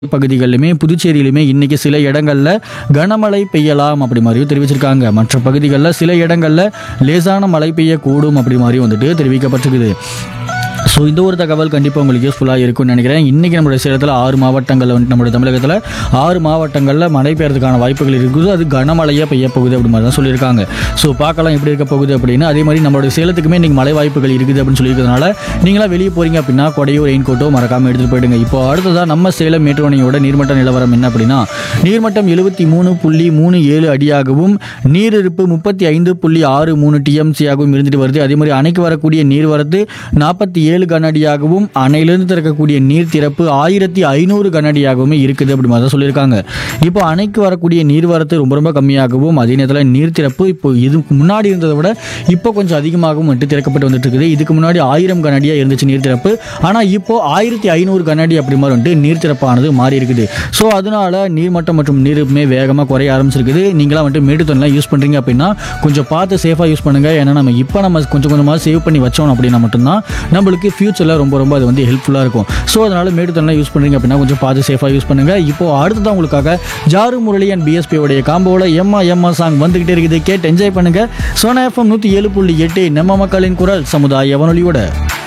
பகுதிகளிலுமே புதுச்சேரியிலுமே இன்னைக்கு சில இடங்கள்ல கனமழை பெய்யலாம் அப்படி மாதிரியும் தெரிவிச்சிருக்காங்க மற்ற பகுதிகளில் சில இடங்கள்ல லேசான மழை பெய்யக்கூடும் அப்படி மாதிரி வந்துட்டு தெரிவிக்கப்பட்டிருக்குது ஸோ இந்த ஒரு தகவல் கண்டிப்பாக உங்களுக்கு யூஸ்ஃபுல்லாக இருக்கும்னு நினைக்கிறேன் இன்றைக்கி நம்மளுடைய சேலத்தில் ஆறு மாவட்டங்களில் வந்துட்டு நம்மளுடைய தமிழகத்தில் ஆறு மாவட்டங்களில் மழை பெய்யறதுக்கான வாய்ப்புகள் இருக்குது அது கனமழையாக பெய்ய போகுது அப்படி மாதிரி தான் சொல்லியிருக்காங்க ஸோ பார்க்கலாம் எப்படி இருக்க போகுது அப்படின்னு அதே மாதிரி நம்மளுடைய சேலத்துக்குமே இன்றைக்கி மழை வாய்ப்புகள் இருக்குது அப்படின்னு சொல்லியிருக்கிறதுனால நீங்களாம் வெளியே போகிறீங்க அப்படின்னா கொடையோ ரெயின் கோட்டோ மறக்காமல் எடுத்துகிட்டு போயிடுங்க இப்போ அடுத்ததாக நம்ம சேலம் மேட்டுவணையோட நீர்மட்ட நிலவரம் என்ன அப்படின்னா நீர்மட்டம் எழுபத்தி மூணு புள்ளி மூணு ஏழு அடியாகவும் நீரிருப்பு முப்பத்தி ஐந்து புள்ளி ஆறு மூணு டிஎம்சியாகவும் இருந்துட்டு வருது அதே மாதிரி அணைக்கு வரக்கூடிய நீர்வரத்து நாற்பத்தி ஏழு கனஅடியாகவும் அணையிலிருந்து திறக்கக்கூடிய நீர் திறப்பு ஆயிரத்தி ஐநூறு கனஅடியாகவுமே இருக்குது அப்படி மாதிரி தான் சொல்லியிருக்காங்க இப்போ அணைக்கு வரக்கூடிய நீர்வரத்து ரொம்ப ரொம்ப கம்மியாகவும் அதே நேரத்தில் நீர் திறப்பு இப்போ இதுக்கு முன்னாடி இருந்ததை விட இப்போ கொஞ்சம் அதிகமாகவும் வந்துட்டு திறக்கப்பட்டு வந்துட்டு இருக்குது இதுக்கு முன்னாடி ஆயிரம் கனஅடியாக இருந்துச்சு நீர் திறப்பு ஆனால் இப்போ ஆயிரத்தி ஐநூறு கனஅடி அப்படி மாதிரி வந்துட்டு நீர் திறப்பானது மாறி இருக்குது ஸோ அதனால நீர்மட்டம் மற்றும் நீருமே வேகமாக குறைய ஆரம்பிச்சிருக்குது நீங்களாம் வந்துட்டு மேட்டுத்தண்ணெலாம் யூஸ் பண்ணுறீங்க அப்படின்னா கொஞ்சம் பார்த்து சேஃபாக யூஸ் பண்ணுங்கள் ஏன்னா நம்ம இப்போ நம்ம கொஞ்சம் கொஞ்சமாக சேவ் பண்ணி வச்சோம் அப்படின்னா மட்டும்தான் நம்மளுக்கு ஃபியூச்சரில் ரொம்ப ரொம்ப அது வந்து ஹெல்ப்ஃபுல்லாக இருக்கும் ஸோ அதனால் மேட்டுத்தண்ணெலாம் யூஸ் பண்ணுறீங்க அப்படின்னா கொஞ்சம் பார்த்து சேஃபாக யூஸ் பண்ணுங்கள் இப்போ அடுத்ததான் உங்களுக்காக ஜாரு முரளி அண்ட் பிஎஸ்பி உடைய காம்போவில் எம்மா எம்மா சாங் வந்துகிட்டே இருக்குது கேட்டு என்ஜாய் பண்ணுங்கள் சோனா எஃப்எம் நூற்றி ஏழு புள்ளி எட்டு நம்ம மக்களின் குரல் சமுதாய வானொலியோட